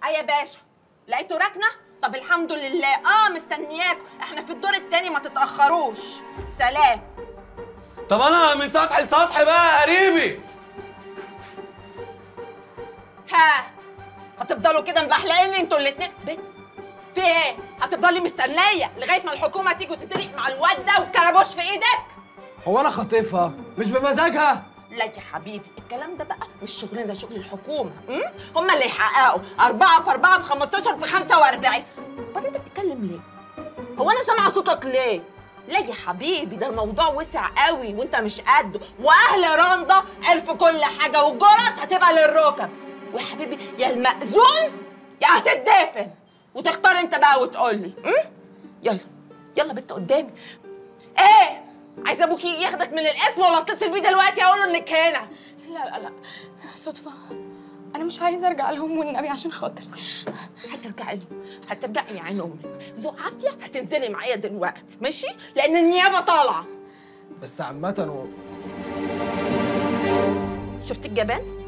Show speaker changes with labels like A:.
A: اه يا باشا لقيتوا ركنه طب الحمد لله اه مستنياكم احنا في الدور التاني ما تتاخروش سلام
B: طب انا من سطح لسطح بقى قريبي
A: ها هتفضلوا كده مبحلقين انتوا الاتنين بنت في ايه هتفضلي مستنيه لغايه ما الحكومه تيجي وتتريق مع الواد ده والكلبوش في ايدك
C: هو انا خاطفها مش بمزاجها
A: لا يا حبيبي الكلام ده بقى مش شغلنا ده شغل الحكومه م? هم اللي يحققوا أربعة في أربعة في 15 في 45 بعدين أنت بتتكلم ليه؟ هو أنا سامعة صوتك ليه؟ لا يا حبيبي ده الموضوع وسع قوي وانت مش قده واهل رندا عرفوا كل حاجه والجرس هتبقى للركب ويا حبيبي يا المأذون يا هتتدافن وتختار انت بقى وتقول لي م? يلا يلا بنت قدامي ايه عايز ابوك يجي ياخدك من الاسم ولا اتصل بيه دلوقتي اقول له انك هنا
D: لا لا لا صدفة أنا مش عايزة أرجع لهم والنبي عشان خاطري
A: هترجعي له هترجعي يا عين امك ذو عافيه هتنزلي معايا دلوقتي ماشي لان النيابه طالعه
C: بس عامة و...
A: شفت الجبان